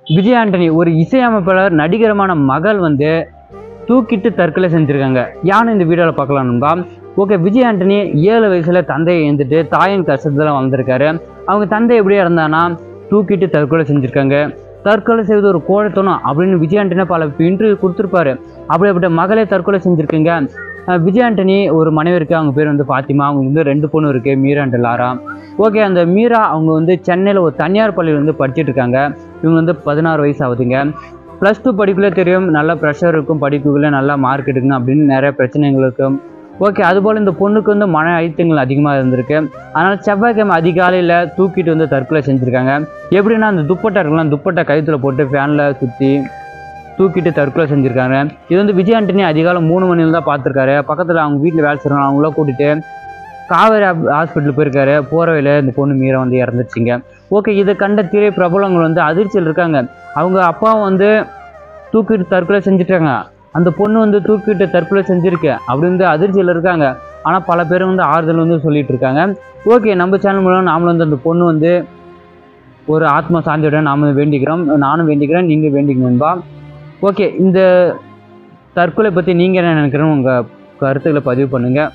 விஜய் ஆண்டனி ஒரு இசையமைப்பாளர் நடிகரமான மகள் வந்து தூக்கிட்டு தற்கொலை செஞ்சுருக்காங்க யானை இந்த வீடியோவில் பார்க்கலாம் நண்பா ஓகே விஜய் ஆண்டனி ஏழு வயசில் தந்தையை எழுந்துட்டு தாயின் கஷ்டத்தில் வந்திருக்காரு அவங்க தந்தை எப்படி இறந்தானா தூக்கிட்டு தற்கொலை செஞ்சுருக்காங்க தற்கொலை செய்வது ஒரு கோழைத்தனம் அப்படின்னு விஜய் ஆண்டனி பல இன்டர்வியூ கொடுத்துருப்பாரு அப்படிப்பட்ட மகளே தற்கொலை செஞ்சுருக்குங்க அஹ் விஜய் ஆண்டனி ஒரு மனைவி இருக்கு அவங்க பேர் வந்து ஃபாத்திமா அவங்க வந்து ரெண்டு பொண்ணு இருக்கு மீரா அண்ட் லாரா ஓகே அந்த மீரா அவங்க வந்து சென்னையில் ஒரு தனியார் பள்ளியில் வந்து படிச்சுட்டு இருக்காங்க இவங்க வந்து பதினாறு வயசு ஆகுதுங்க ப்ளஸ் டூ படிப்புல தெரியும் நல்ல ப்ரெஷர் இருக்கும் படிப்புக்குள்ளே நல்லா மார்க் எடுக்கணும் அப்படின்னு நிறைய பிரச்சனைகள் இருக்கும் ஓகே அதுபோல் இந்த பொண்ணுக்கு வந்து மன அழுத்தங்கள் அதிகமாக இருந்திருக்கு அதனால் செவ்வாய்க்கிழமை அதிகாலையில் தூக்கிட்டு வந்து தற்கொலை செஞ்சுருக்காங்க எப்படின்னா அந்த துப்பட்டா இருக்கலாம் துப்பட்டா கழுத்தில் போட்டு ஃபேனில் சுற்றி தூக்கிட்டு தற்கொலை செஞ்சுருக்காங்க இது வந்து விஜய் ஆண்டனி அதிகாலை மூணு மணியில் தான் பார்த்துருக்காரு பக்கத்தில் அவங்க வீட்டில் வேலை செய்கிறாங்க அவங்கள கூட்டிட்டு காவேரி ஹாஸ்பிட்டல் போயிருக்காரு போகிற வழியில இந்த பொண்ணு மீற வந்து இறந்துருச்சுங்க ஓகே இதை கண்ட திரை பிரபலங்கள் வந்து அதிர்ச்சியில் இருக்காங்க அவங்க அப்பாவும் வந்து தூக்கிட்டு தற்கொலை செஞ்சுட்டாங்க அந்த பொண்ணு வந்து தூக்கிட்டு தற்கொலை செஞ்சுருக்கு அப்படி வந்து அதிர்ச்சியில் இருக்காங்க ஆனால் பல பேர் வந்து ஆறுதல் வந்து சொல்லிட்டு இருக்காங்க ஓகே நம்ம சேனல் மூலம் நாமளும் வந்து அந்த பொண்ணு வந்து ஒரு ஆத்மா சாந்தியோட நாம வேண்டிக்கிறோம் நானும் வேண்டிக்கிறேன் நீங்கள் வேண்டிக்கணும்பா ஓகே இந்த தற்கொலை பற்றி நீங்கள் என்ன நினைக்கிறோம் உங்கள் கருத்துக்களை பதிவு பண்ணுங்கள்